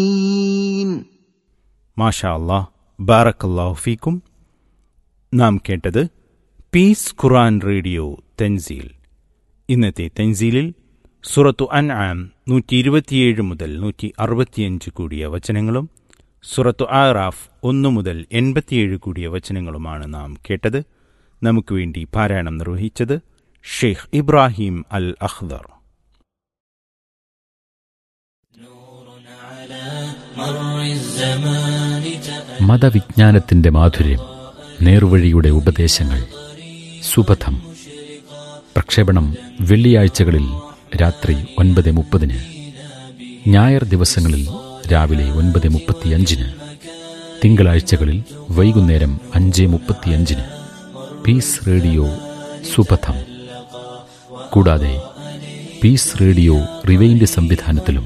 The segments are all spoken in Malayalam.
മാഷാ അല്ലാ ബാറക്കല്ലാഹു ഫീക്കും നാം കേട്ടത് പീസ് ഖുറാൻ റേഡിയോ തെൻസീൽ ഇന്നത്തെ തെൻസീലിൽ സുറത്തു അൻ ആം നൂറ്റി ഇരുപത്തിയേഴ് മുതൽ നൂറ്റി അറുപത്തിയഞ്ച് കൂടിയ വചനങ്ങളും സുറത്തു ആറാഫ് ഒന്ന് മുതൽ എൺപത്തിയേഴ് കൂടിയ വചനങ്ങളുമാണ് നാം കേട്ടത് നമുക്ക് വേണ്ടി പാരായണം നിർവഹിച്ചത് ഷെയ്ഖ് ഇബ്രാഹിം അൽ അഖ്ദർ മതവിജ്ഞാനത്തിന്റെ മാധുര്യം നേർവഴിയുടെ ഉപദേശങ്ങൾ സുപഥം പ്രക്ഷേപണം വെള്ളിയാഴ്ചകളിൽ രാത്രി ഒൻപത് മുപ്പതിന് ഞായർ ദിവസങ്ങളിൽ രാവിലെ ഒൻപത് മുപ്പത്തിയഞ്ചിന് തിങ്കളാഴ്ചകളിൽ വൈകുന്നേരം അഞ്ച് മുപ്പത്തിയഞ്ചിന് പീസ് റേഡിയോ സുപഥം കൂടാതെ പീസ് റേഡിയോ റിവൈൻഡ് സംവിധാനത്തിലും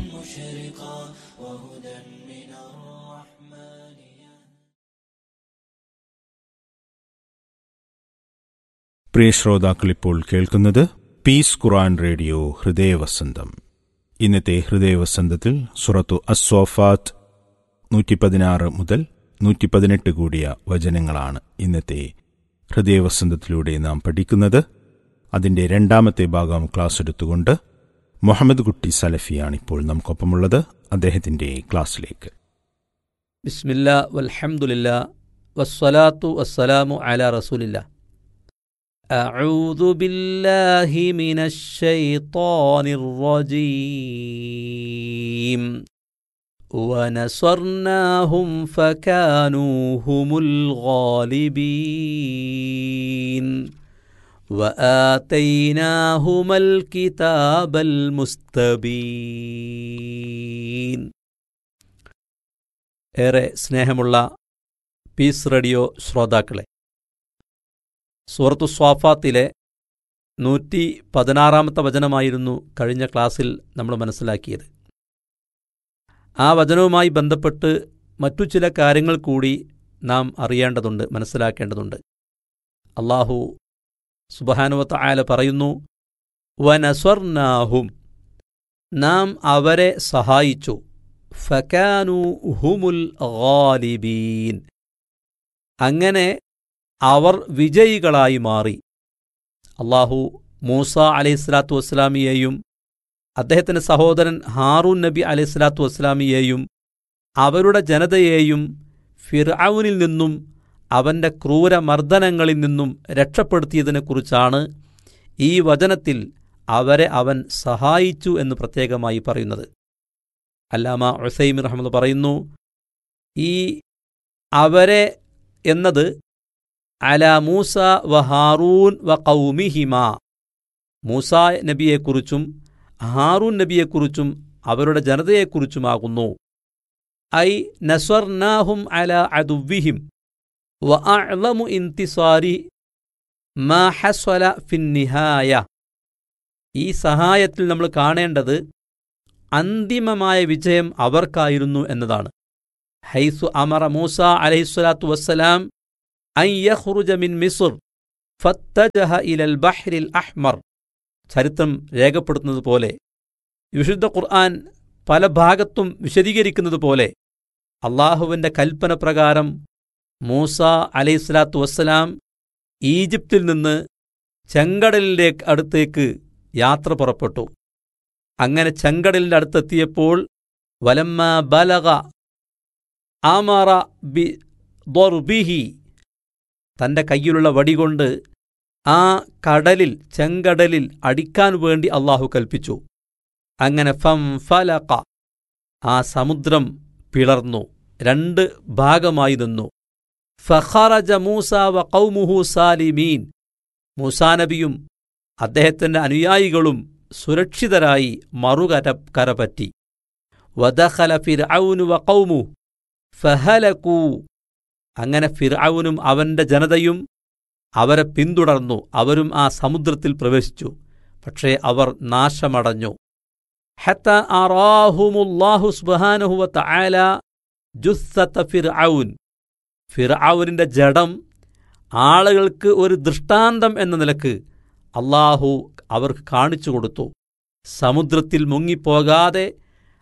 പ്രിയ ശ്രോതാക്കൾ ഇപ്പോൾ കേൾക്കുന്നത് പീസ് ഖുറാൻ റേഡിയോ ഹൃദയവസന്തം ഇന്നത്തെ ഹൃദയവസന്തത്തിൽ സുറത്തു അസ്വാഫാത്ത് നൂറ്റി പതിനാറ് മുതൽ നൂറ്റി പതിനെട്ട് കൂടിയ വചനങ്ങളാണ് ഇന്നത്തെ ഹൃദയവസന്തത്തിലൂടെ നാം പഠിക്കുന്നത് അതിന്റെ രണ്ടാമത്തെ ഭാഗം ക്ലാസ് എടുത്തുകൊണ്ട് മുഹമ്മദ് കുട്ടി സലഫിയാണ് ഇപ്പോൾ നമുക്കൊപ്പമുള്ളത് അദ്ദേഹത്തിന്റെ ക്ലാസ്സിലേക്ക് ബിസ്മില്ല വൽഹംദുലില്ല വസ്സലാത്തു വസ്സലാമു അല റസൂലില്ല أعوذ بالله من الشيطان الرجيم ونصرناهم فكانوا هم الغالبين وآتيناهما الكتاب المستبين ഏറെ സ്നേഹമുള്ള പീസ് റേഡിയോ ശ്രോതാക്കളെ സൂറത്തു സ്വാഫാത്തിലെ നൂറ്റി പതിനാറാമത്തെ വചനമായിരുന്നു കഴിഞ്ഞ ക്ലാസ്സിൽ നമ്മൾ മനസ്സിലാക്കിയത് ആ വചനവുമായി ബന്ധപ്പെട്ട് മറ്റു ചില കാര്യങ്ങൾ കൂടി നാം അറിയേണ്ടതുണ്ട് മനസ്സിലാക്കേണ്ടതുണ്ട് അള്ളാഹു സുബഹാനുവത്ത ആല പറയുന്നു വനസ്വർനാഹും നാം അവരെ സഹായിച്ചു ഫക്കാനു ഹുമുൽ ഗാലിബീൻ അങ്ങനെ അവർ വിജയികളായി മാറി അള്ളാഹു മൂസ അലൈഹിസ്ലാത്തു വസ്സലാമിയെയും അദ്ദേഹത്തിൻ്റെ സഹോദരൻ ഹാറൂൻ നബി അലൈഹിസ്ലാത്തു വസ്സലാമിയെയും അവരുടെ ജനതയെയും ഫിർഔനിൽ നിന്നും അവൻ്റെ ക്രൂരമർദ്ദനങ്ങളിൽ നിന്നും രക്ഷപ്പെടുത്തിയതിനെക്കുറിച്ചാണ് ഈ വചനത്തിൽ അവരെ അവൻ സഹായിച്ചു എന്ന് പ്രത്യേകമായി പറയുന്നത് അല്ലാമ ഉസൈമിർ റഹ്മദ് പറയുന്നു ഈ അവരെ എന്നത് അല മൂസ വ ഹാറൂൻ വ കൗമിഹിമ മൂസ നബിയെക്കുറിച്ചും ഹാറൂൻ നബിയെക്കുറിച്ചും അവരുടെ ജനതയെക്കുറിച്ചുമാകുന്നു ഐ നസ്വർനാഹും അല അദുവിഹിം വ അഅ്ലമു ഇന്തിസാരി മാ ഹസ്വല ഫിന്നിഹായ ഈ സഹായത്തിൽ നമ്മൾ കാണേണ്ടത് അന്തിമമായ വിജയം അവർക്കായിരുന്നു എന്നതാണ് ഹൈസു അമറ മൂസ അലൈഹിസ്വലാത്തു വസ്സലാം അൻ യഖ്റുജ മിൻ മിസ്ർ ഫത്തജഹ ഇലൽ ബഹ്രിൽ അഹ്മർ ചരിത്രം രേഖപ്പെടുത്തുന്നത് പോലെ വിശുദ്ധ ഖുർആൻ പല ഭാഗത്തും വിശദീകരിക്കുന്നത് പോലെ അള്ളാഹുവിൻ്റെ കൽപ്പന പ്രകാരം മൂസ അലൈഹിസ്ലാത്തു വസ്സലാം ഈജിപ്തിൽ നിന്ന് ചെങ്കടലിലേക്ക് അടുത്തേക്ക് യാത്ര പുറപ്പെട്ടു അങ്ങനെ ചെങ്കടലിൻ്റെ അടുത്തെത്തിയപ്പോൾ വലമ്മ ബലക ആമാറ ബി ദൊർബിഹി തൻ്റെ കയ്യിലുള്ള വടികൊണ്ട് ആ കടലിൽ ചെങ്കടലിൽ അടിക്കാൻ വേണ്ടി അള്ളാഹു കൽപ്പിച്ചു അങ്ങനെ ഫം ഫലക ആ സമുദ്രം പിളർന്നു രണ്ട് ഭാഗമായി നിന്നു ഫഖറജ മൂസ വ കൗമുഹു സാലിമീൻ മൂസാനബിയും അദ്ദേഹത്തിൻ്റെ അനുയായികളും സുരക്ഷിതരായി മറുകര കരപറ്റി വദഖല ഫിർഔനു വ കൗമു ഫഹലകൂ അങ്ങനെ ഫിർഔനും അവന്റെ ജനതയും അവരെ പിന്തുടർന്നു അവരും ആ സമുദ്രത്തിൽ പ്രവേശിച്ചു പക്ഷേ അവർ നാശമടഞ്ഞു ഹത്ത അറാഹുമുല്ലാഹു സുബ്ഹാനഹു വ തആല ജുസ്സത ഫിർഔൻ ഫിർഔനിന്റെ ജഡം ആളുകൾക്ക് ഒരു ദൃഷ്ടാന്തം എന്ന നിലക്ക് അള്ളാഹു അവർക്ക് കാണിച്ചു കൊടുത്തു സമുദ്രത്തിൽ മുങ്ങിപ്പോകാതെ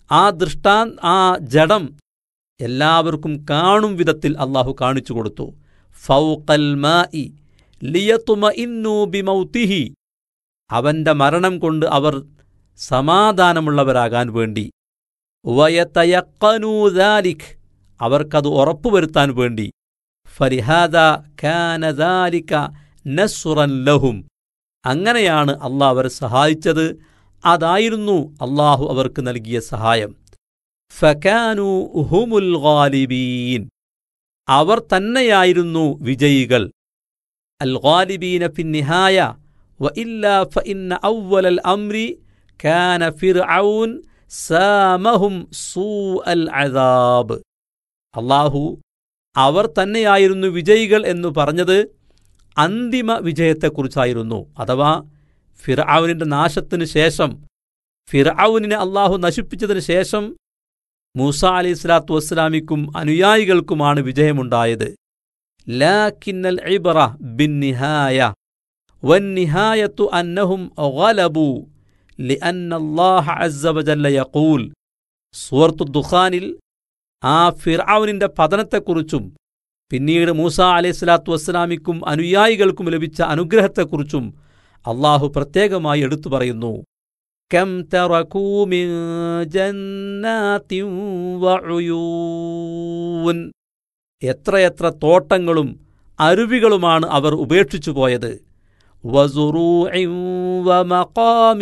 ആ ദൃഷ്ടാ ആ ജഡം എല്ലാവർക്കും കാണും വിധത്തിൽ അള്ളാഹു കാണിച്ചു കൊടുത്തു ഫൗഖൽ മാഇ ലിയത്തുമ ഇന്നു ബിമൗത്തിഹി അവന്റെ മരണം കൊണ്ട് അവർ സമാധാനമുള്ളവരാകാൻ വേണ്ടി വയതയക്കനൂദാലിഖ് അവർക്കത് ഉറപ്പുവരുത്താൻ വേണ്ടി ഫരിഹാദ ഖാനദാലിക നസ്റൻ ലഹും അങ്ങനെയാണ് അള്ളാഹ് അവരെ സഹായിച്ചത് അതായിരുന്നു അള്ളാഹു അവർക്ക് നൽകിയ സഹായം ഫക്കാനു ഹുമുൽ ഗാലിബീൻ അവർ തന്നെയായിരുന്നു വിജയികൾ അൽ ഗാലിബീന ഫിന്നിഹായ وإلا فإن أول الأمر كان فرعون سامهم سوء العذاب അള്ളാഹു അവർ തന്നെയായിരുന്നു വിജയികൾ എന്നു പറഞ്ഞത് അന്തിമ വിജയത്തെക്കുറിച്ചായിരുന്നു അഥവാ ഫിർഔനിന്റെ നാശത്തിനു ശേഷം ഫിർഔനിനെ അള്ളാഹു നശിപ്പിച്ചതിനു ശേഷം മൂസ അലി സ്വലാത്തു വസ്സലാമിക്കും അനുയായികൾക്കുമാണ് വിജയമുണ്ടായത് ലാക്കിന്നൽ ഇബ്ര ബിൻ നിഹായ والنهاية أنهم غلبوا لأن الله عز وجل يقول സൂറത്തു ദുഖാനിൽ ആ ഫിർഔനിന്റെ പതനത്തെക്കുറിച്ചും പിന്നീട് മൂസ അലൈഹി സ്വലാത്തു വസ്സലാമിക്കും അനുയായികൾക്കും ലഭിച്ച അനുഗ്രഹത്തെക്കുറിച്ചും അള്ളാഹു പ്രത്യേകമായി എടുത്തു പറയുന്നു കം തറകൂ മിൻ ജന്നാത്തിൻ വഉയൂൻ എത്രയെത്ര തോട്ടങ്ങളും അരുവികളുമാണ് അവർ ഉപേക്ഷിച്ചു പോയത് وزروع ومقام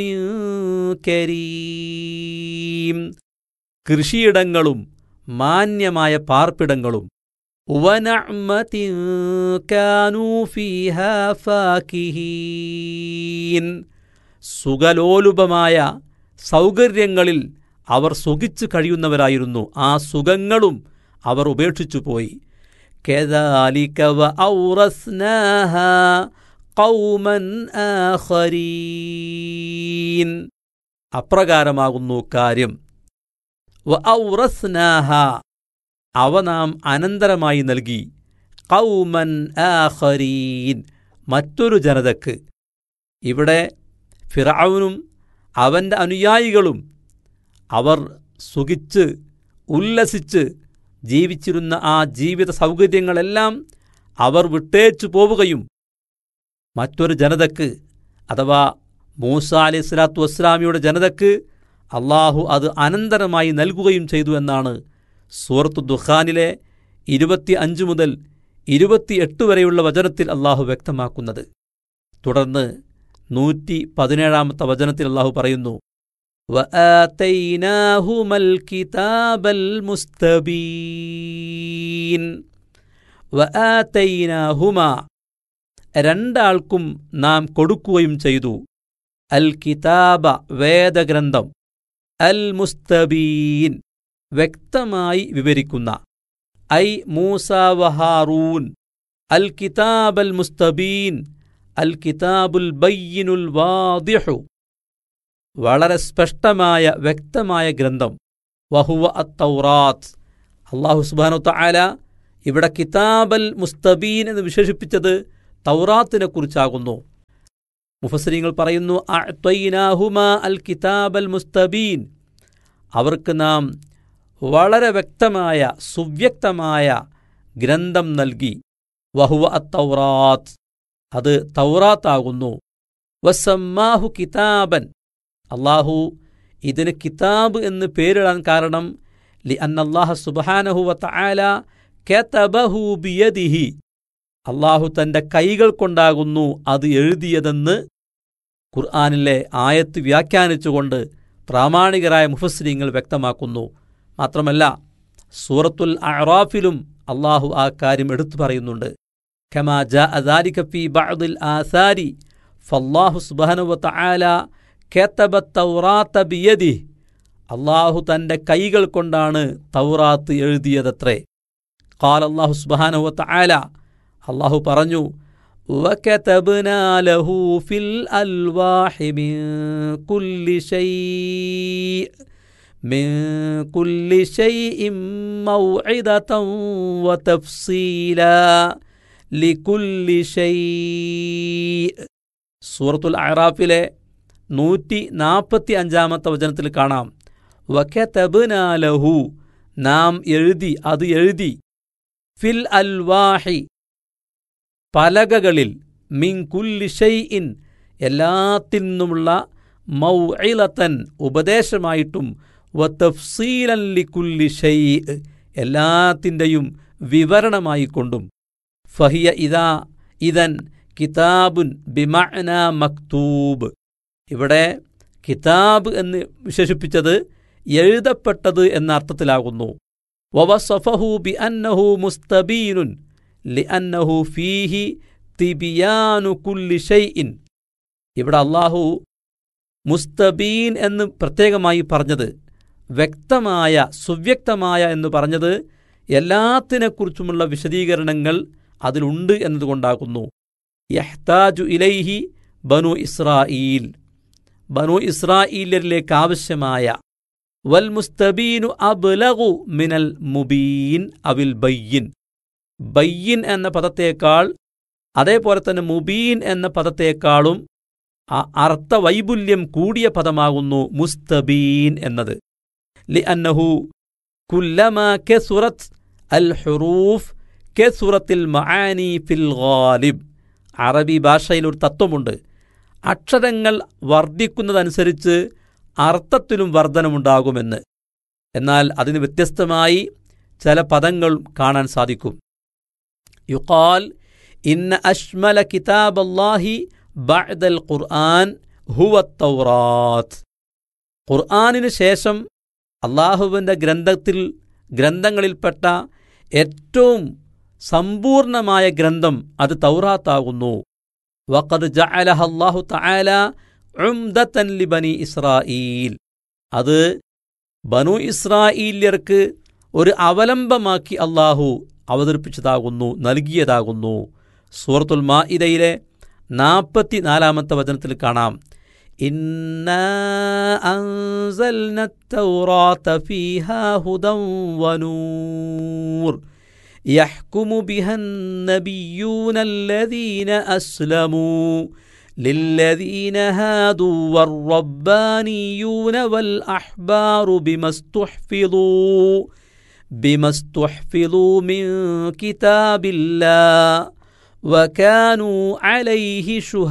كريم കൃഷിയിടങ്ങളും മാന്യമായ പാർപ്പിടങ്ങളും വനഅ്മത കാനൂ ഫീഹാ ഫാകിഹീൻ സുഖലോലുപമായ സൗകര്യങ്ങളിൽ അവർ സുഖിച്ചു കഴിയുന്നവരായിരുന്നു ആ സുഖങ്ങളും അവർ ഉപേക്ഷിച്ചുപോയി كذلك وأورثناها കൗമൻ ആഖരീൻ അപ്രകാരമാകുന്നു കാര്യം വ ഔറസ്നാഹ അവ നാം അനന്തരമായി നൽകി കൗമൻ ആഖരീൻ മറ്റൊരു ജനതക്ക് ഇവിടെ ഫിറൌനും അവന്റെ അനുയായികളും അവർ സുഖിച്ച് ഉല്ലസിച്ച് ജീവിച്ചിരുന്ന ആ ജീവിത സൗകര്യങ്ങളെല്ലാം അവർ വിട്ടേച്ചു പോവുകയും മറ്റൊരു ജനതക്ക് അഥവാ മൂസ അലൈഹി സ്വലാത്തു വസ്സലാമിയുടെ ജനതക്ക് അള്ളാഹു അത് അനന്തരമായി നൽകുകയും ചെയ്തു എന്നാണ് സൂറത്തു ദുഖാനിലെ ഇരുപത്തി അഞ്ച് മുതൽ ഇരുപത്തിയെട്ട് വരെയുള്ള വചനത്തിൽ അള്ളാഹു വ്യക്തമാക്കുന്നത് തുടർന്ന് നൂറ്റി പതിനേഴാമത്തെ വചനത്തിൽ അള്ളാഹു പറയുന്നു وآتيناهما الكتاب المستبين وآتيناهما രണ്ടാൾക്കും നാം കൊടുക്കുകയും ചെയ്തു അൽ കിതാബ വേദഗ്രന്ഥം അൽ മുസ്തബീൻ വ്യക്തമായി വിവരിക്കുന്ന ഐ മൂസ വഹാറൂൻ അൽ കിതാബ് അൽ മുസ്തബീൻ അൽ കിതാബുൽ ബയ്യിനുൽ വാദിഹു വളരെ സ്പഷ്ടമായ വ്യക്തമായ ഗ്രന്ഥം വഹുവ അത്തൗറാത്ത് അള്ളാഹു സുബാനു തആല ഇവിടെ കിതാബൽ മുസ്തബീൻ എന്ന് വിശേഷിപ്പിച്ചത് തൗറാത്തിനെ കുറിച്ചാകുന്നു മുഫസരിങ്ങൾ പറയുന്നു അഅ്തൈനാഹുമ അൽ കിതാബൽ മുസ്തബീൻ അവർക്ക് നാം വളരെ വ്യക്തമായ സുവ്യക്തമായ ഗ്രന്ഥം നൽകി വഹുവ അത്തൗറാത്ത് അത് തൗറാത്താകുന്നു വസമ്മാഹു കിതാബൻ അള്ളാഹു ഇതിന് കിതാബ് എന്ന് പേരിടാൻ കാരണം ലി അന്നല്ലാഹ സുബാനഹു വതആല കതബഹു ബിയദിഹി അള്ളാഹു തന്റെ കൈകൾ കൊണ്ടാകുന്നു അത് എഴുതിയതെന്ന് ഖുർആാനിലെ ആയത്ത് വ്യാഖ്യാനിച്ചുകൊണ്ട് പ്രാമാണികരായ മുഫസ്ലിങ്ങൾ വ്യക്തമാക്കുന്നു മാത്രമല്ല സൂറത്തുൽ അറാഫിലും അള്ളാഹു ആ കാര്യം എടുത്തു പറയുന്നുണ്ട് ഖമാ ജാ അദാലിക ഫീ ബഅദിൽ ആസാരി ഫല്ലാഹു സുബ്ഹാനഹു വതആല കതബ തൗറാത്ത ബിയദിഹി അള്ളാഹു തന്റെ കൈകൾ കൊണ്ടാണ് തൗറാത്ത് എഴുതിയതത്രേ ഖാല അല്ലാഹു സുബ്ഹാനഹു വതആല അള്ളാഹു പറഞ്ഞു وكتبنا له في الألواح من كل شيء من كل شيء موعظة وتفصيلا لكل شيء സൂറത്തുൽ അറാഫിലെ നൂറ്റി നാൽപ്പത്തി അഞ്ചാമത്തെ വചനത്തിൽ കാണാം വക്കതബ്നാലഹു നാം എഴുതി അത് എഴുതി ഫിൽ അൽവാഹി പലകകളിൽ മിൻ കുല്ലി ഷൈഇൻ എല്ലാത്തിൽ നിന്നുമുള്ള മൗഇലത്തൻ ഉപദേശമായിട്ടും വ തഫ്സീലൻ ലിക്കുല്ലി ഷൈ എല്ലാത്തിൻ്റെയും വിവരണമായിക്കൊണ്ടും ഫഹിയ ഇതാ ഇതൻ കിതാബുൻ ബിമഅന മക്തൂബ് ഇവിടെ കിതാബ് എന്ന് വിശേഷിപ്പിച്ചത് എഴുതപ്പെട്ടത് എന്ന അർത്ഥത്തിലാകുന്നു വവസഫഹു ബി അന്നഹു മുസ്തബീനുൻ ലി അന്നഹു ഫീഹി തിബിയാനു കുല്ലി ഷൈഇൻ ഇവിടെ അള്ളാഹു മുസ്തബീൻ എന്ന് പ്രത്യേകമായി പറഞ്ഞത് വ്യക്തമായ സുവ്യക്തമായ എന്ന് പറഞ്ഞത് എല്ലാത്തിനെക്കുറിച്ചുമുള്ള വിശദീകരണങ്ങൾ അതിലുണ്ട് എന്നതുകൊണ്ടാകുന്നു യഹ്താജു ഇലൈഹി ബനു ഇസ്രായീൽ ബനു ഇസ്രായേലിലേക്ക് ആവശ്യമായ വൽ മുസ്തബീനു അബ്ലഗു മിനൽ മുബീൻ അവിൽ ബയ്യിൻ ബയ്യിൻ എന്ന പദത്തേക്കാൾ അതേപോലെ തന്നെ മുബീൻ എന്ന പദത്തേക്കാളും അർത്ഥവൈപുല്യം കൂടിയ പദമാകുന്നു മുസ്തബീൻ എന്നത് ലി അന്നഹു കുല്ലമ കെസുറത്ത് അൽ ഹുറൂഫ് കെസുറത്തിൽ മആനി ഫിൽ ഗാലിബ് അറബി ഭാഷയിൽ ഒരു തത്വമുണ്ട് അക്ഷരങ്ങൾ വർദ്ധിക്കുന്നതനുസരിച്ച് അർത്ഥത്തിലും വർധനമുണ്ടാകുമെന്ന് എന്നാൽ അതിന് വ്യത്യസ്തമായി ചില പദങ്ങൾ കാണാൻ സാധിക്കും യുക്കാൽ ഇന്ന അഷ്മല കിതാബ് അല്ലാഹി ബഅദൽ ഖുർആൻ ഹുവ തൗറാത്ത് ഖുർആനിന് ശേഷം അള്ളാഹുവിൻ്റെ ഗ്രന്ഥത്തിൽ ഗ്രന്ഥങ്ങളിൽപ്പെട്ട ഏറ്റവും സമ്പൂർണമായ ഗ്രന്ഥം അത് തൗറാത്താകുന്നു വഖദ് ജഅലഹ അല്ലാഹു തആല ഉംദത്തൻ ലിബനി ഇസ്രായീൽ അത് ബനു ഇസ്രായേല്യർക്ക് ഒരു അവലംബമാക്കി അള്ളാഹു അവതരിപ്പിച്ചതാകുന്നു നൽകിയതാകുന്നു സൂറത്തുൽ മാഇദയിലെ നാൽപ്പത്തി നാലാമത്തെ വചനത്തിൽ കാണാം إنا أنزلنا التوراة فيها هدى ونور يحكم بها النبيون الذين أسلموا للذين هادوا والربانيون والأحبار بما استحفظوا بما استحفظوا من كتاب الله وكانوا عليه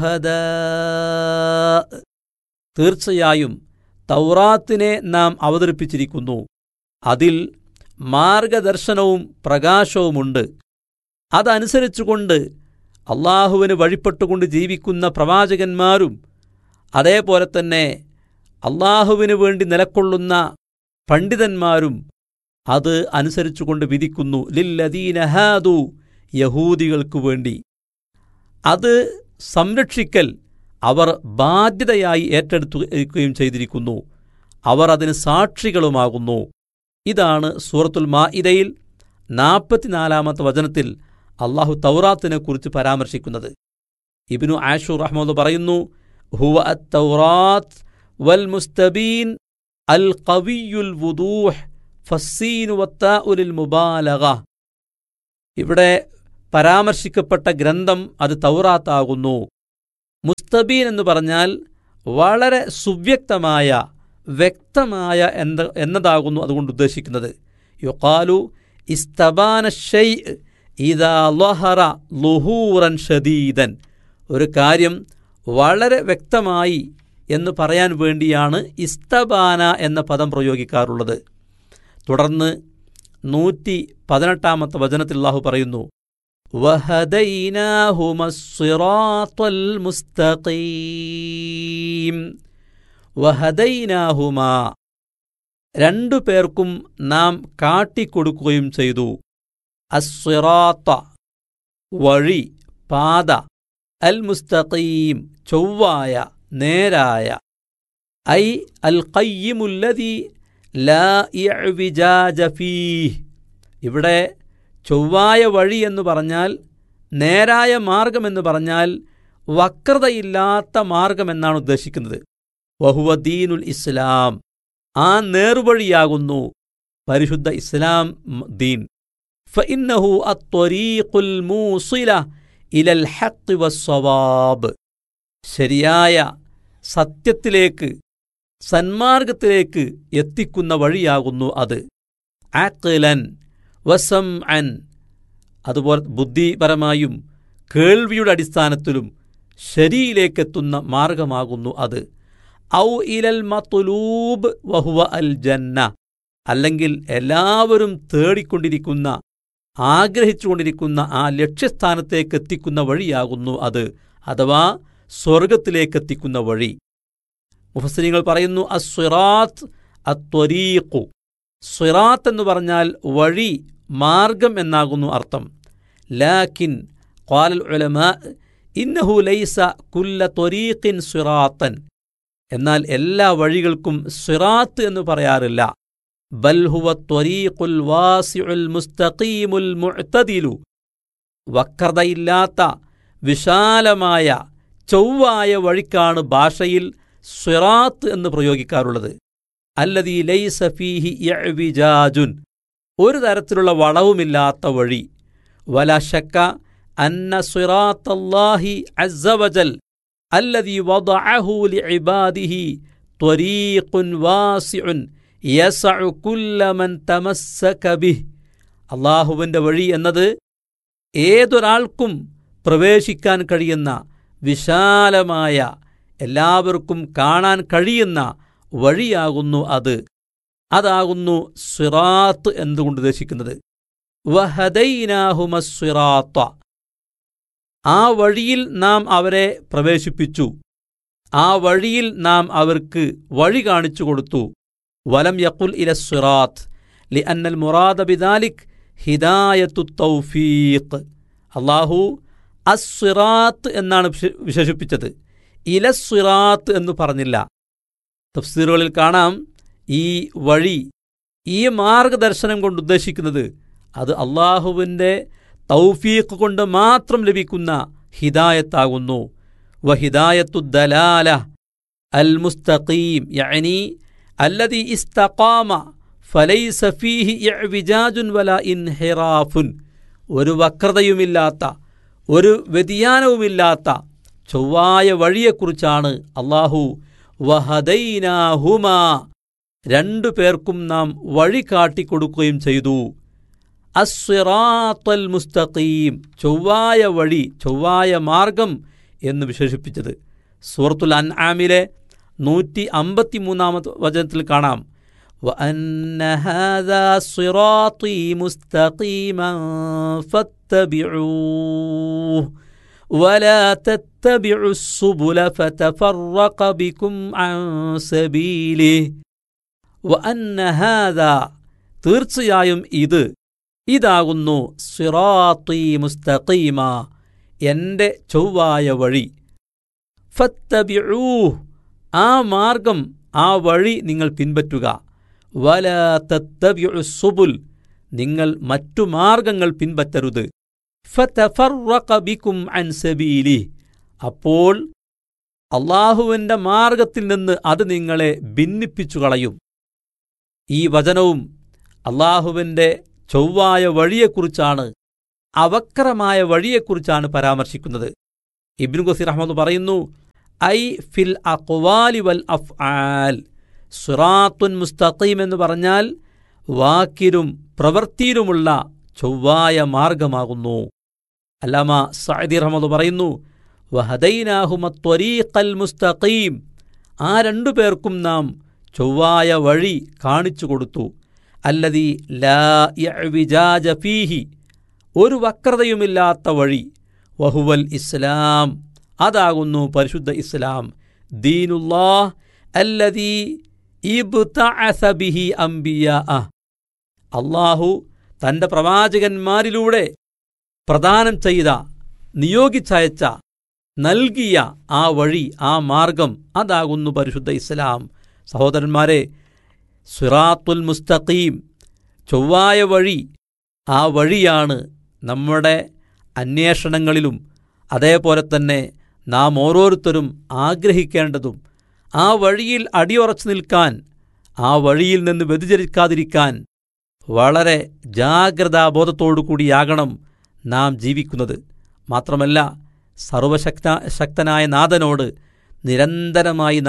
شهداء തീർച്ചയായും തൗറാത്തിനെ നാം അവതരിപ്പിച്ചിരിക്കുന്നു അതിൽ മാർഗദർശനവും പ്രകാശവുമുണ്ട് അതനുസരിച്ചുകൊണ്ട് അള്ളാഹുവിന് വഴിപ്പെട്ടുകൊണ്ട് ജീവിക്കുന്ന പ്രവാചകന്മാരും അതേപോലെ തന്നെ അള്ളാഹുവിനു വേണ്ടി നിലക്കൊള്ളുന്ന പണ്ഡിതന്മാരും അത് അനുസരിച്ചുകൊണ്ട് വിധിക്കുന്നു ലില്ലദീനഹാദു യഹൂദികൾക്കു വേണ്ടി അത് സംരക്ഷിക്കൽ അവർ ബാധ്യതയായി ഏറ്റെടുക്കുകയും ചെയ്തിരിക്കുന്നു അവർ അതിന് സാക്ഷികളുമാകുന്നു ഇതാണ് സൂറത്തുൽ മാഇദയിൽ നാൽപ്പത്തിനാലാമത്തെ വചനത്തിൽ അള്ളാഹു തൗറാത്തിനെ കുറിച്ച് പരാമർശിക്കുന്നത് ഇബിനു ആഷു റഹ്മദ് പറയുന്നു ഹുവ തൗറാത്ത് വൽ മുസ്തബീൻ അൽ ഖവിയുൽ വുദൂഹ് ഫസ്സീനു വത്താഉലിൽ മുബാലഗ ഇവിടെ പരാമർശിക്കപ്പെട്ട ഗ്രന്ഥം അത് തൗറാത്താകുന്നു മുസ്തബീൻ എന്ന് പറഞ്ഞാൽ വളരെ സുവ്യക്തമായ വ്യക്തമായ എന്ത എന്നതാകുന്നു അതുകൊണ്ട് ഉദ്ദേശിക്കുന്നത് യുക്കാലു ഇസ്തബാന ഷൈ ഇതാ ലൊഹറ ലുഹൂറൻ ഷദീദൻ ഒരു കാര്യം വളരെ വ്യക്തമായി എന്ന് പറയാൻ വേണ്ടിയാണ് ഇസ്തബാന എന്ന പദം പ്രയോഗിക്കാറുള്ളത് തുടർന്ന് നൂറ്റി പതിനെട്ടാമത്തെ വചനത്തിൽ അള്ളാഹു പറയുന്നു وهديناهما الصراط المستقيم വഹദൈനാഹുമാ രണ്ടു പേർക്കും നാം കാട്ടിക്കൊടുക്കുകയും ചെയ്തു അസ്വിറാത്ത വഴി പാത അൽ മുസ്തഖീം ചൊവ്വായ നേരായ ഐ അൽ ഖയ്യിമുല്ലതി ലാ ഇഅ്വിജാജ ഫീഹ് ഇവിടെ ചൊവ്വായ വഴി എന്ന് പറഞ്ഞാൽ നേരായ മാർഗമെന്ന് പറഞ്ഞാൽ വക്രതയില്ലാത്ത മാർഗമെന്നാണ് ഉദ്ദേശിക്കുന്നത് വഹുവദീനുൽ ഇസ്ലാം ആ നേർവഴിയാകുന്നു പരിശുദ്ധ ഇസ്ലാം ദീൻ ഫഇന്നഹു അത്വരീഖുൽ മൂസില ഇലൽ ഹഖ് വസ്സവാബ് ശരിയായ സത്യത്തിലേക്ക് സന്മാർഗത്തിലേക്ക് എത്തിക്കുന്ന വഴിയാകുന്നു അത് ആക്കലൻ വസം അൻ അതുപോലെ ബുദ്ധിപരമായും കേൾവിയുടെ അടിസ്ഥാനത്തിലും ശരിയിലേക്കെത്തുന്ന മാർഗമാകുന്നു അത് ഔ ഇലൽ മത്തുലൂബ് വഹുവ അൽ ജന്ന അല്ലെങ്കിൽ എല്ലാവരും തേടിക്കൊണ്ടിരിക്കുന്ന ആഗ്രഹിച്ചുകൊണ്ടിരിക്കുന്ന ആ ലക്ഷ്യസ്ഥാനത്തേക്ക് എത്തിക്കുന്ന വഴിയാകുന്നു അത് അഥവാ സ്വർഗത്തിലേക്ക് എത്തിക്കുന്ന വഴി മുഫസ്സരിങ്ങൾ പറയുന്നു അസ്വിറാത്ത് അത്വരീഖു സ്വിറാത്ത് എന്ന് പറഞ്ഞാൽ വഴി മാർഗം എന്നാകുന്നു അർത്ഥം ലാക്കിൻ ഖാലൽ ഉലമാ ഇന്നഹു ലൈസ കുല്ല ത്വരീഖിൻ സ്വിറാത്തൻ എന്നാൽ എല്ലാ വഴികൾക്കും സ്വിറാത്ത് എന്ന് പറയാറില്ല ബൽ ഹുവ ത്വരീഖുൽ വാസിഉൽ മുസ്തഖീമുൽ മുഅ്തദിലു വക്രതയില്ലാത്ത വിശാലമായ ചൊവ്വായ വഴിക്കാണ് ഭാഷയിൽ സ്വിറാത്ത് എന്ന് പ്രയോഗിക്കാറുള്ളത് അല്ലതീ ലൈസ ഫീഹി ഇഅ്വിജാജുൻ ഒരു തരത്തിലുള്ള വളവുമില്ലാത്ത വഴി വല ശക്ക അന്ന സ്വിറാത്തല്ലാഹി അസ്സവജൽ അല്ലതീ വദഅഹു ലിഇബാദിഹി ത്വരീഖുൻ വാസിഉൻ യസഉ കുല്ല മൻ തമസ്സക ബിഹ് അള്ളാഹുവിൻ്റെ വഴി എന്നത് ഏതൊരാൾക്കും പ്രവേശിക്കാൻ കഴിയുന്ന വിശാലമായ എല്ലാവർക്കും കാണാൻ കഴിയുന്ന വഴിയാകുന്നു അത് അതാകുന്നു സ്വിറാത്ത് എന്തുകൊണ്ട് ഉദ്ദേശിക്കുന്നത് വഹദൈനാഹുമസ്വിറാത്ത ആ വഴിയിൽ നാം അവരെ പ്രവേശിപ്പിച്ചു ആ വഴിയിൽ നാം അവർക്ക് വഴി കാണിച്ചു കൊടുത്തു വലം യക്കുൽ ഇല സ്വിറാത്ത് ലി അന്നൽ മുറാദ ബിദാലിക് ഹിദായത്തു തൗഫീഖ് അള്ളാഹു അസ്വിറാത്ത് എന്നാണ് വിശ- വിശേഷിപ്പിച്ചത് ഇലസ്വിറാത്ത് എന്ന് പറഞ്ഞില്ല തഫ്സീറുകളിൽ കാണാം ഈ വഴി ഈ മാർഗദർശനം കൊണ്ട് ഉദ്ദേശിക്കുന്നത് അത് അള്ളാഹുവിൻ്റെ തൗഫീഖ് കൊണ്ട് മാത്രം ലഭിക്കുന്ന ഹിദായത്താകുന്നു വഹിദായത്തു ദലാല അൽ മുസ്തഖീം യഅനി അല്ലദി ഇസ്തഖാമ ഫലൈസ ഫീഹി ഇഅ്വിജാജുൻ വല ഇൻഹിറാഫുൻ ഒരു വക്രതയുമില്ലാത്ത ഒരു വ്യതിയാനവുമില്ലാത്ത ചൊവ്വായ വഴിയെക്കുറിച്ചാണ് അള്ളാഹു വഹദൈനാഹുമാ രണ്ടു പേർക്കും നാം വഴി കാട്ടിക്കൊടുക്കുകയും ചെയ്തു അസ്വിറാത്തൽ മുസ്തഖീം ചൊവ്വായ വഴി ചൊവ്വായ മാർഗം എന്ന് വിശേഷിപ്പിച്ചത് സൂറത്തുൽ അൻആമിലെ നൂറ്റി അമ്പത്തിമൂന്നാമത് വചനത്തിൽ കാണാം وأن هذا صراطي مستقيما فاتبعوه ولا تتبعوا السبل فتفرق بكم عن سبيله وأن هذا തീർച്ചയായും ഇത് ഇതാകുന്നു സിറാത്തി മുസ്തഖീമ എൻ്റെ ചൊവ്വായ വഴി ഫത്തബിഊ ആ മാർഗം ആ വഴി നിങ്ങൾ പിൻപറ്റുക വല തത്തബിഉ സുബുൽ നിങ്ങൾ മറ്റു മാർഗങ്ങൾ പിൻപറ്റരുത് ഫതഫറഖ ബിക്കും അൻ സബീലി അപ്പോൾ അള്ളാഹുവിൻ്റെ മാർഗത്തിൽ നിന്ന് അത് നിങ്ങളെ ഭിന്നിപ്പിച്ചു കളയും ഈ വചനവും അള്ളാഹുവിൻ്റെ ചൊവ്വായ വഴിയെക്കുറിച്ചാണ് അവക്രമായ വഴിയെക്കുറിച്ചാണ് പരാമർശിക്കുന്നത് ഇബ്നു ഗസീർ അഹമ്മദ് പറയുന്നു ഐ ഫിൽ അക്വാലി വൽ അഫ്ആൽ സുറാത്തുൻ മുസ്തഖീം എന്ന് പറഞ്ഞാൽ വാക്കിലും പ്രവൃത്തിയിലുമുള്ള ചൊവ്വായ മാർഗമാകുന്നു അല്ലാമ സഅദി റഹ്മദ് പറയുന്നു വഹദൈനാഹുമത്വരീഖൽ മുസ്തഖീം ആ രണ്ടു പേർക്കും നാം ചൊവ്വായ വഴി കാണിച്ചു കൊടുത്തു അല്ലതി ലാ യഅ്വിജാജ ഫീഹി ഒരു വക്രതയുമില്ലാത്ത വഴി വഹുവൽ ഇസ്ലാം അതാകുന്നു പരിശുദ്ധ ഇസ്ലാം ദീനുല്ലാഹ് അല്ലതി ഇബ്തഅസ ബിഹി അംബിയാഅ അള്ളാഹു തന്റെ പ്രവാചകന്മാരിലൂടെ പ്രദാനം ചെയ്ത നിയോഗിച്ചയച്ച നൽകിയ ആ വഴി ആ മാർഗം അതാകുന്നു പരിശുദ്ധ ഇസ്ലാം സഹോദരന്മാരെ സിറാത്തുൽ മുസ്തഖീം ചൊവ്വായ വഴി ആ വഴിയാണ് നമ്മുടെ അന്വേഷണങ്ങളിലും അതേപോലെ തന്നെ നാം ഓരോരുത്തരും ആഗ്രഹിക്കേണ്ടതും ആ വഴിയിൽ അടിയുറച്ചു നിൽക്കാൻ ആ വഴിയിൽ നിന്ന് വ്യതിചരിക്കാതിരിക്കാൻ വളരെ ജാഗ്രതാബോധത്തോടു കൂടിയാകണം നാം ജീവിക്കുന്നത് മാത്രമല്ല സർവശക്ത ശക്തനായ നാഥനോട് നിരന്തരമായി നാം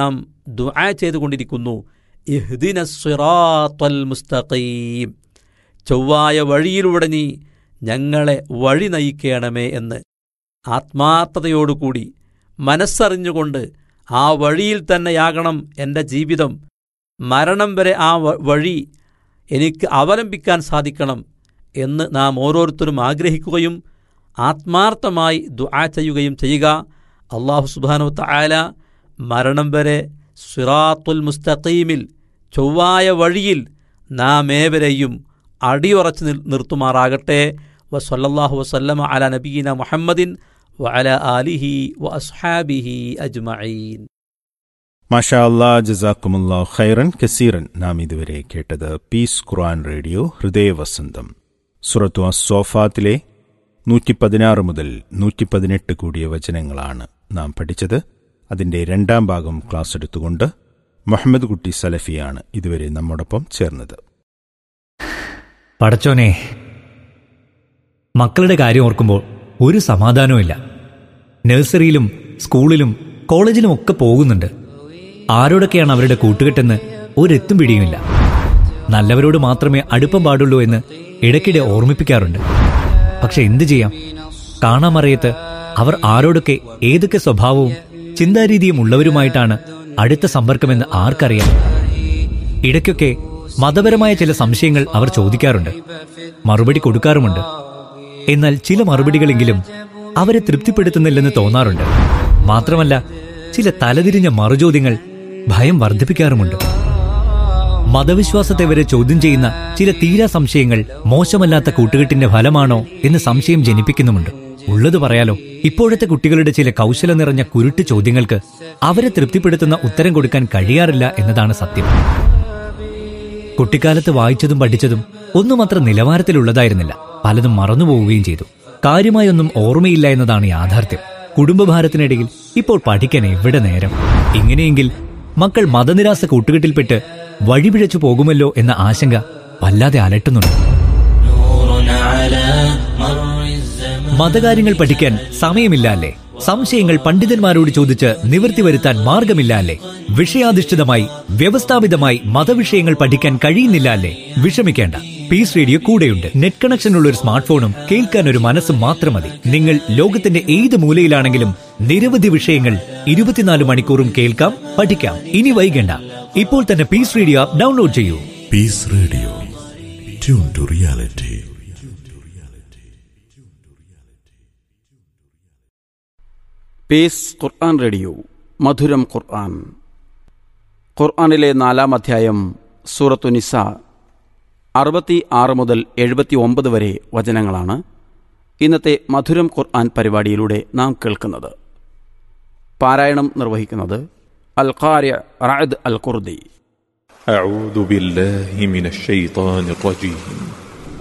ദുആ ചെയ്തുകൊണ്ടിരിക്കുന്നു ഇഹ്ദിന സിറാത്തൽ മുസ്തഖീം ചൊവ്വായ വഴിയിലൂടെ നീ ഞങ്ങളെ വഴി നയിക്കണമേ എന്ന് ആത്മാർത്ഥതയോടുകൂടി മനസ്സറിഞ്ഞുകൊണ്ട് ആ വഴിയിൽ തന്നെയാകണം എൻ്റെ ജീവിതം മരണം വരെ ആ വ- വഴി എനിക്ക് അവലംബിക്കാൻ സാധിക്കണം എന്ന് നാം ഓരോരുത്തരും ആഗ്രഹിക്കുകയും ആത്മാർത്ഥമായി ദുആ ചെയ്യുകയും ചെയ്യുക അള്ളാഹു സുബാനു തആല മരണം വരെ സിറാത്തുൽ മുസ്തഖീമിൽ ചൊവ്വായ വഴിയിൽ നാം ഏവരെയും അടിയുറച്ച് നിർ- നിർത്തുമാറാകട്ടെ വസല്ലല്ലാഹു വസല്ലമ അല നബീന മുഹമ്മദിൻ വഅല ആലിഹി വ അസ്ഹാബിഹി അജ്മഈൻ മാഷാ അല്ലാ ജസാക്കുമുല്ലാ ഖൈറൻ കസീറൻ നാം ഇതുവരെ കേട്ടത് പീസ് ഖുർആൻ റേഡിയോ ഹൃദയവസന്തം സുറത്തു അസ്സോഫാത്തിലെ നൂറ്റി പതിനാറ് മുതൽ നൂറ്റി പതിനെട്ട് കൂടിയ വചനങ്ങളാണ് നാം പഠിച്ചത് അതിന്റെ രണ്ടാം ഭാഗം ക്ലാസ് എടുത്തുകൊണ്ട് മുഹമ്മദ് കുട്ടി സലഫിയാണ് ഇതുവരെ നമ്മോടൊപ്പം ചേർന്നത് പടച്ചോനെ മക്കളുടെ കാര്യം ഓർക്കുമ്പോൾ ഒരു സമാധാനവുമില്ല നഴ്സറിയിലും സ്കൂളിലും കോളേജിലും ഒക്കെ പോകുന്നുണ്ട് ആരോടൊക്കെയാണ് അവരുടെ കൂട്ടുകെട്ടെന്ന് ഒരെത്തും പിടിയുമില്ല നല്ലവരോട് മാത്രമേ അടുപ്പം പാടുള്ളൂ എന്ന് ഇടയ്ക്കിടെ ഓർമ്മിപ്പിക്കാറുണ്ട് പക്ഷെ എന്തു ചെയ്യാം കാണാമറിയത്ത് അവർ ആരോടൊക്കെ ഏതൊക്കെ സ്വഭാവവും ചിന്താരീതിയും ഉള്ളവരുമായിട്ടാണ് അടുത്ത സമ്പർക്കമെന്ന് ആർക്കറിയാം ഇടയ്ക്കൊക്കെ മതപരമായ ചില സംശയങ്ങൾ അവർ ചോദിക്കാറുണ്ട് മറുപടി കൊടുക്കാറുമുണ്ട് എന്നാൽ ചില മറുപടികളെങ്കിലും അവരെ തൃപ്തിപ്പെടുത്തുന്നില്ലെന്ന് തോന്നാറുണ്ട് മാത്രമല്ല ചില തലതിരിഞ്ഞ മറുചോദ്യങ്ങൾ ഭയം വർദ്ധിപ്പിക്കാറുമുണ്ട് മതവിശ്വാസത്തെ വരെ ചോദ്യം ചെയ്യുന്ന ചില തീരാ സംശയങ്ങൾ മോശമല്ലാത്ത കൂട്ടുകെട്ടിന്റെ ഫലമാണോ എന്ന് സംശയം ജനിപ്പിക്കുന്നുമുണ്ട് ഉള്ളത് പറയാലോ ഇപ്പോഴത്തെ കുട്ടികളുടെ ചില കൗശലം നിറഞ്ഞ കുരുട്ട് ചോദ്യങ്ങൾക്ക് അവരെ തൃപ്തിപ്പെടുത്തുന്ന ഉത്തരം കൊടുക്കാൻ കഴിയാറില്ല എന്നതാണ് സത്യം കുട്ടിക്കാലത്ത് വായിച്ചതും പഠിച്ചതും ഒന്നും അത്ര നിലവാരത്തിലുള്ളതായിരുന്നില്ല പലതും മറന്നുപോവുകയും ചെയ്തു കാര്യമായൊന്നും ഓർമ്മയില്ല എന്നതാണ് യാഥാർത്ഥ്യം കുടുംബഭാരത്തിനിടയിൽ ഇപ്പോൾ പഠിക്കാൻ എവിടെ നേരം ഇങ്ങനെയെങ്കിൽ മക്കൾ മതനിരാസ കൂട്ടുകെട്ടിൽപ്പെട്ട് വഴിപിഴച്ചു പോകുമല്ലോ എന്ന ആശങ്ക വല്ലാതെ അലട്ടുന്നുണ്ട് മതകാര്യങ്ങൾ പഠിക്കാൻ സമയമില്ല അല്ലേ സംശയങ്ങൾ പണ്ഡിതന്മാരോട് ചോദിച്ച് നിവൃത്തി വരുത്താൻ മാർഗമില്ല അല്ലേ വിഷയാധിഷ്ഠിതമായി വ്യവസ്ഥാപിതമായി മതവിഷയങ്ങൾ പഠിക്കാൻ കഴിയുന്നില്ല അല്ലേ വിഷമിക്കേണ്ട പീസ് റേഡിയോ കൂടെയുണ്ട് നെറ്റ് കണക്ഷൻ ഉള്ള ഒരു സ്മാർട്ട് ഫോണും കേൾക്കാൻ ഒരു മനസ്സും മാത്രം മതി നിങ്ങൾ ലോകത്തിന്റെ ഏത് മൂലയിലാണെങ്കിലും നിരവധി വിഷയങ്ങൾ ഇരുപത്തിനാല് മണിക്കൂറും കേൾക്കാം പഠിക്കാം ഇനി വൈകണ്ട ഇപ്പോൾ തന്നെ പീസ് റേഡിയോ ആപ്പ് ഡൗൺലോഡ് ചെയ്യൂ Peace Radio. Tune to reality. Peace Quran Radio മധുരം ഖുർആൻ ഖുർആനിലെ നാലാം അധ്യായം സൂറത്തു നിസ അറുപത്തി ആറ് മുതൽ എഴുപത്തി ഒമ്പത് വരെ വചനങ്ങളാണ് ഇന്നത്തെ മധുരം ഖുർആൻ പരിപാടിയിലൂടെ നാം കേൾക്കുന്നത് പാരായണം നിർവഹിക്കുന്നത് അൽ ഖാര്യ റായദ് അൽ ഖുർദി أعوذ بالله من الشيطان الرجيم